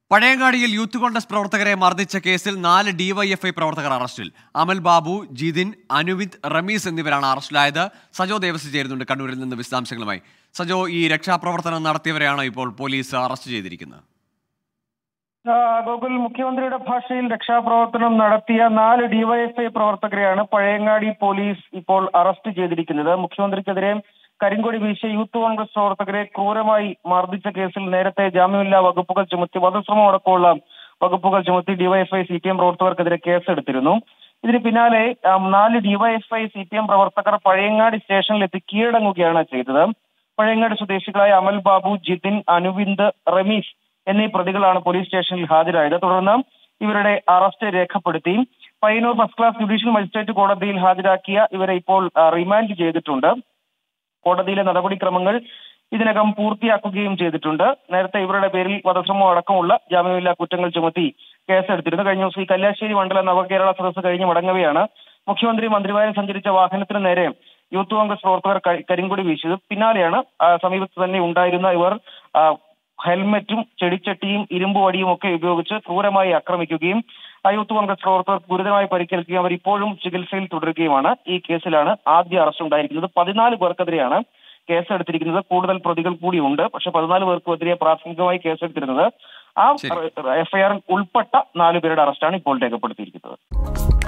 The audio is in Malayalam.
പഴയങ്ങാടിയിൽ യൂത്ത് കോൺഗ്രസ് പ്രവർത്തകരെ മർദ്ദിച്ച കേസിൽ നാല് ഡിവൈഎഫ്ഐ പ്രവർത്തകർ അറസ്റ്റിൽ അമൽ ബാബു ജിതിൻ അനുവിന്ദ് റമീസ് എന്നിവരാണ് അറസ്റ്റിലായത് സജോ ദേവസ് ചേരുന്നുണ്ട് കണ്ണൂരിൽ നിന്ന് വിശദാംശങ്ങളുമായി സജോ ഈ രക്ഷാപ്രവർത്തനം നടത്തിയവരെയാണ് ഇപ്പോൾ പോലീസ് അറസ്റ്റ് ചെയ്തിരിക്കുന്നത് ആ, ഗോകുൽ മുഖ്യമന്ത്രിയുടെ ഭാഷയിൽ രക്ഷാപ്രവർത്തനം നടത്തിയ നാല് ഡിവൈഎഫ്ഐ പ്രവർത്തകരെയാണ് പഴയങ്ങാടി പോലീസ് ഇപ്പോൾ അറസ്റ്റ് ചെയ്തിരിക്കുന്നത് മുഖ്യമന്ത്രിക്കെതിരെ കരിങ്കൊടി വീശിയ യൂത്ത് കോൺഗ്രസ് പ്രവർത്തകരെ ക്രൂരമായി മർദ്ദിച്ച കേസിൽ നേരത്തെ ജാമ്യമില്ലാ വകുപ്പുകൾ ചുമത്തി വധശ്രമം അടക്കമുള്ള വകുപ്പുകൾ ചുമത്തി ഡിവൈഎഫ്ഐ സി പി എം പ്രവർത്തകർക്കെതിരെ കേസെടുത്തിരുന്നു ഇതിന് പിന്നാലെ ആ, നാല് ഡിവൈഎഫ്ഐ സി പി എം പ്രവർത്തകർ പഴയങ്ങാടി സ്റ്റേഷനിലെത്തി കീഴടങ്ങുകയാണ് ചെയ്തത് പഴയങ്ങാടി സ്വദേശികളായ അമൽ ബാബു ജിതിൻ അനുവിന്ദ് റമീസ് എന്നീ പ്രതികളാണ് പോലീസ് സ്റ്റേഷനിൽ ഹാജരായത് തുടർന്ന് ഇവരുടെ അറസ്റ്റ് രേഖപ്പെടുത്തി Payyanur first class judicial magistrate കോടതിയിൽ ഹാജരാക്കിയ ഇവരെ ഇപ്പോൾ ആ, റിമാൻഡ് ചെയ്തിട്ടുണ്ട് കോടതിയിലെ നടപടിക്രമങ്ങൾ ഇതിനകം പൂർത്തിയാക്കുകയും ചെയ്തിട്ടുണ്ട് നേരത്തെ ഇവരുടെ പേരിൽ വധശ്രമം അടക്കമുള്ള ജാമ്യമില്ലാ കുറ്റങ്ങൾ ചുമത്തി കേസെടുത്തിരുന്നു കഴിഞ്ഞ ദിവസം ഈ കല്യാശ്ശേരി മണ്ഡല നവകേരള സദസ്സ് കഴിഞ്ഞ് മടങ്ങവെയാണ് മുഖ്യമന്ത്രി മന്ത്രിമാരും സഞ്ചരിച്ച വാഹനത്തിന് നേരെ യൂത്ത് കോൺഗ്രസ് പ്രവർത്തകർ ക- കരിങ്കൊടി വീശിയത് പിന്നാലെയാണ് ആ, സമീപത്ത് തന്നെ ഉണ്ടായിരുന്ന ഇവർ ആ, ഹെൽമറ്റും ചെടിച്ചട്ടിയും ഇരുമ്പ് വടിയും ഒക്കെ ഉപയോഗിച്ച് ക്രൂരമായി ആക്രമിക്കുകയും ആ യൂത്ത് കോൺഗ്രസ് പ്രവർത്തകർ ഗുരുതരമായി പരിക്കേൽക്കുകയും അവർ ഇപ്പോഴും ചികിത്സയിൽ തുടരുകയുമാണ് ഈ കേസിലാണ് ആദ്യ അറസ്റ്റ് ഉണ്ടായിരിക്കുന്നത് പതിനാല് പേർക്കെതിരെയാണ് കേസെടുത്തിരിക്കുന്നത് കൂടുതൽ പ്രതികൾ കൂടിയുണ്ട് പക്ഷെ പതിനാല് പേർക്കെതിരെ പ്രാഥമികമായി കേസെടുത്തിരുന്നത് ആ ശരി. എഫ്ഐആറിൽ ഉൾപ്പെട്ട നാല് പേരുടെ അറസ്റ്റാണ് ഇപ്പോൾ രേഖപ്പെടുത്തിയിരിക്കുന്നത്